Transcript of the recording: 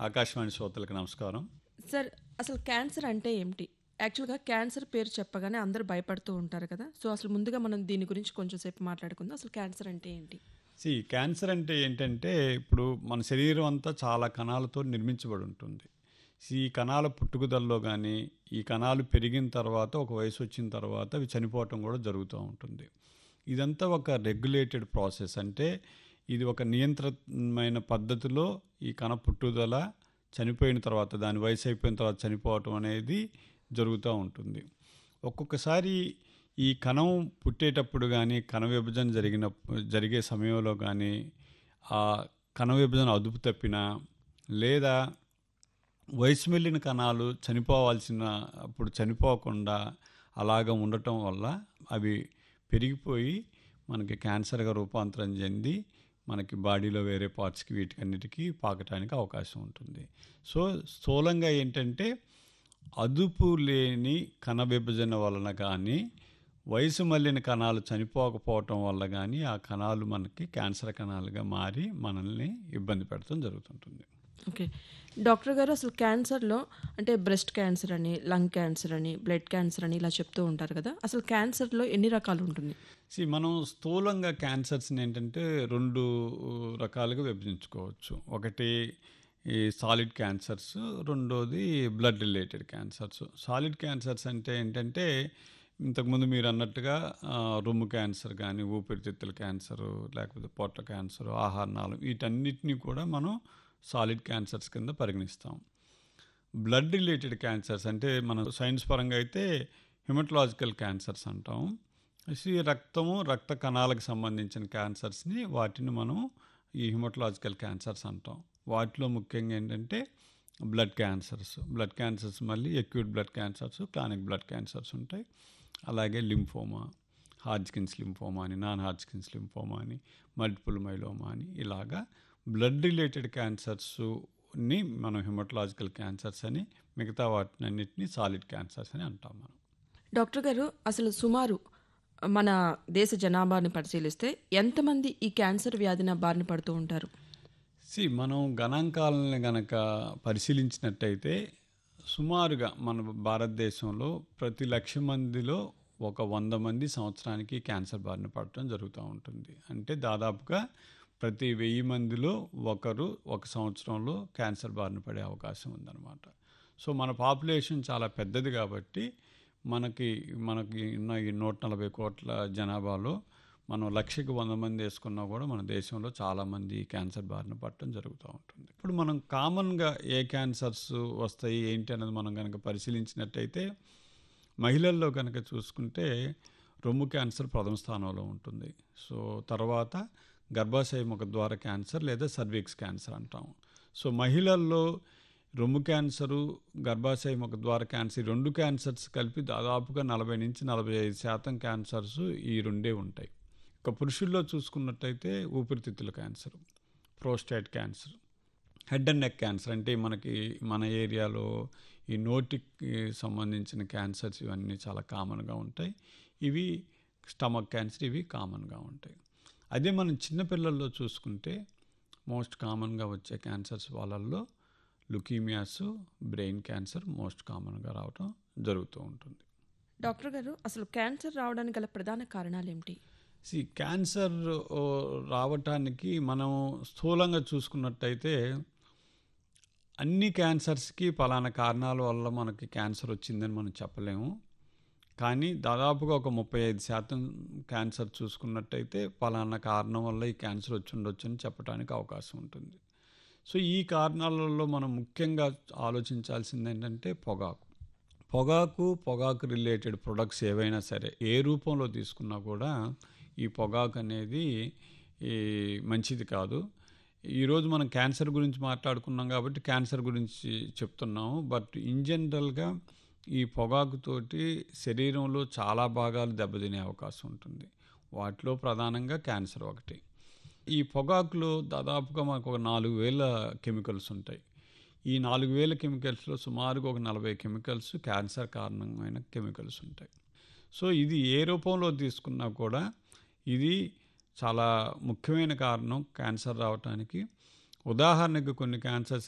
ఆకాశవాణి శ్రోతలకు నమస్కారం సార్ అసలు క్యాన్సర్ అంటే ఏమిటి యాక్చువల్గా క్యాన్సర్ పేరు చెప్పగానే అందరూ భయపడుతూ ఉంటారు కదా సో అసలు ముందుగా మనం దీని గురించి కొంచెం సేపు మాట్లాడుకుందాం అసలు క్యాన్సర్ అంటే ఏంటి సి క్యాన్సర్ అంటే ఏంటంటే ఇప్పుడు మన శరీరం అంతా చాలా కణాలతో నిర్మించబడి ఉంటుంది ఈ కణాల పుట్టుకదల్లో కానీ ఈ కణాలు పెరిగిన తర్వాత ఒక వయసు వచ్చిన తర్వాత అవి చనిపోవటం కూడా జరుగుతూ ఉంటుంది ఇదంతా ఒక రెగ్యులేటెడ్ ప్రాసెస్ అంటే ఇది ఒక నియంత్రణమైన పద్ధతిలో ఈ కణ పుట్టుదల చనిపోయిన తర్వాత దాని వయసు అయిపోయిన తర్వాత చనిపోవటం అనేది జరుగుతూ ఉంటుంది ఒక్కొక్కసారి ఈ కణం పుట్టేటప్పుడు కానీ కణ విభజన జరిగిన జరిగే సమయంలో కానీ ఆ కణ విభజన అదుపు తప్పినా లేదా వయసు వెళ్ళిన కణాలు చనిపోవాల్సిన అప్పుడు చనిపోకుండా అలాగ ఉండటం వల్ల అవి పెరిగిపోయి మనకి క్యాన్సర్గా రూపాంతరం చెంది మనకి బాడీలో వేరే పార్ట్స్కి వీటికన్నిటికీ పాకటానికి అవకాశం ఉంటుంది సో స్థూలంగా ఏంటంటే అదుపు లేని కణ విభజన వలన కానీ వయసు మళ్ళిన కణాలు చనిపోకపోవటం వల్ల కానీ ఆ కణాలు మనకి క్యాన్సర్ కణాలుగా మారి మనల్ని ఇబ్బంది పెడతాం జరుగుతుంటుంది ఓకే డాక్టర్ గారు అసలు క్యాన్సర్లో అంటే బ్రెస్ట్ క్యాన్సర్ అని లంగ్ క్యాన్సర్ అని బ్లడ్ క్యాన్సర్ అని ఇలా చెప్తూ ఉంటారు కదా అసలు క్యాన్సర్లో ఎన్ని రకాలు ఉంటుంది సి మనం స్థూలంగా క్యాన్సర్స్ని ఏంటంటే రెండు రకాలుగా విభజించుకోవచ్చు ఒకటి ఈ సాలిడ్ క్యాన్సర్స్ రెండోది blood related cancers solid cancers అంటే ఏంటంటే ఇంతకుముందు మీరు అన్నట్టుగా ఆ, రొమ్ము క్యాన్సర్ కానీ ఊపిరితిత్తుల క్యాన్సరు లేకపోతే పొట్ల క్యాన్సర్ ఆహారనాలు వీటన్నిటిని కూడా మనం సాలిడ్ క్యాన్సర్స్ కింద పరిగణిస్తాం బ్లడ్ రిలేటెడ్ క్యాన్సర్స్ అంటే మన సైన్స్ పరంగా అయితే హిమటలాజికల్ క్యాన్సర్స్ అంటాం ఈ రక్తము రక్త కణాలకు సంబంధించిన క్యాన్సర్స్ని వాటిని మనం ఈ హిమటలాజికల్ క్యాన్సర్స్ అంటాం వాటిలో ముఖ్యంగా ఏంటంటే బ్లడ్ క్యాన్సర్స్ బ్లడ్ క్యాన్సర్స్ మళ్ళీ acute blood cancers chronic blood cancers ఉంటాయి అలాగే లింఫోమా హార్జ్కిన్స్ లింఫోమా అని నాన్ హార్జ్కిన్స్ లింఫోమా అని మల్టిపుల్ మైలోమా అని ఇలాగా బ్లడ్ రిలేటెడ్ క్యాన్సర్స్ని మనం హిమటలాజికల్ క్యాన్సర్స్ అని మిగతా వాటిని అన్నిటిని సాలిడ్ క్యాన్సర్స్ అని అంటాం మనం డాక్టర్ గారు అసలు సుమారు మన దేశ జనాభాని పరిశీలిస్తే ఎంతమంది ఈ క్యాన్సర్ వ్యాధిన బారిన పడుతూ ఉంటారు సి మనం గణాంకాలని గనక పరిశీలించినట్టయితే సుమారుగా మన భారతదేశంలో ప్రతి లక్ష మందిలో ఒక వంద మంది సంవత్సరానికి క్యాన్సర్ బారిన పడటం జరుగుతూ ఉంటుంది అంటే దాదాపుగా ప్రతి వెయ్యి మందిలో ఒకరు ఒక సంవత్సరంలో క్యాన్సర్ బారిన పడే అవకాశం ఉందన్నమాట సో మన పాపులేషన్ చాలా పెద్దది కాబట్టి మనకి మనకి ఉన్న ఈ నూట నలభై కోట్ల జనాభాలో మనం లక్షకి వంద మంది వేసుకున్నా కూడా మన దేశంలో చాలామంది ఈ క్యాన్సర్ బారిన పడటం జరుగుతూ ఉంటుంది ఇప్పుడు మనం కామన్గా ఏ క్యాన్సర్స్ వస్తాయి ఏంటి అనేది మనం కనుక పరిశీలించినట్టయితే మహిళల్లో కనుక చూసుకుంటే రొమ్ము క్యాన్సర్ ప్రథమ స్థానంలో ఉంటుంది సో తర్వాత గర్భాశయ ముఖ ద్వార క్యాన్సర్ లేదా సర్వీక్స్ క్యాన్సర్ అంటాం సో మహిళల్లో రొమ్ము క్యాన్సరు గర్భాశయ ముఖ ద్వార క్యాన్సర్ ఈ రెండు క్యాన్సర్స్ కలిపి దాదాపుగా నలభై నుంచి నలభై ఐదు శాతం క్యాన్సర్స్ ఈ రెండే ఉంటాయి ఇక పురుషుల్లో చూసుకున్నట్టయితే ఊపిరితిత్తుల cancer prostate cancer head and neck cancer అంటే మనకి మన ఏరియాలో ఈ నోటికి సంబంధించిన క్యాన్సర్స్ ఇవన్నీ చాలా కామన్గా ఉంటాయి ఇవి స్టమక్ క్యాన్సర్ ఇవి కామన్గా ఉంటాయి అదే మనం చిన్నపిల్లల్లో చూసుకుంటే మోస్ట్ కామన్గా వచ్చే క్యాన్సర్స్ వాళ్ళల్లో లుకీమియాస్ బ్రెయిన్ క్యాన్సర్ మోస్ట్ కామన్గా రావటం జరుగుతూ ఉంటుంది డాక్టర్ గారు అసలు క్యాన్సర్ రావడానికి గల ప్రధాన కారణాలు ఏమిటి సి క్యాన్సర్ ఓ, రావటానికి మనం స్థూలంగా చూసుకున్నట్టయితే అన్ని క్యాన్సర్స్కి పలానా కారణాల వల్ల మనకి క్యాన్సర్ వచ్చిందని మనం చెప్పలేము కానీ దాదాపుగా ఒక ముప్పై ఐదు శాతం క్యాన్సర్ చూసుకున్నట్టయితే పలానా కారణం వల్ల ఈ క్యాన్సర్ వచ్చి ఉండొచ్చు అని చెప్పడానికి అవకాశం ఉంటుంది సో ఈ కారణాలలో మనం ముఖ్యంగా ఆలోచించాల్సింది ఏంటంటే పొగాకు పొగాకు పొగాకు రిలేటెడ్ ప్రొడక్ట్స్ ఏవైనా సరే ఏ రూపంలో తీసుకున్నా కూడా ఈ పొగాకు అనేది ఈ మంచిది కాదు ఈరోజు మనం క్యాన్సర్ గురించి మాట్లాడుకున్నాం కాబట్టి క్యాన్సర్ గురించి చెప్తున్నాము బట్ ఇన్ జనరల్గా ఈ పొగాకుతోటి శరీరంలో చాలా భాగాలు దెబ్బతినే అవకాశం ఉంటుంది వాటిలో ప్రధానంగా క్యాన్సర్ ఒకటి ఈ పొగాకులో దాదాపుగా మనకు ఒక నాలుగు వేల కెమికల్స్ ఉంటాయి ఈ నాలుగు వేల కెమికల్స్లో సుమారుగా ఒక నలభై కెమికల్స్ క్యాన్సర్ కారణమైన కెమికల్స్ ఉంటాయి సో ఇది ఏ రూపంలో తీసుకున్నా కూడా ఇది చాలా ముఖ్యమైన కారణం క్యాన్సర్ రావటానికి ఉదాహరణకు కొన్ని క్యాన్సర్స్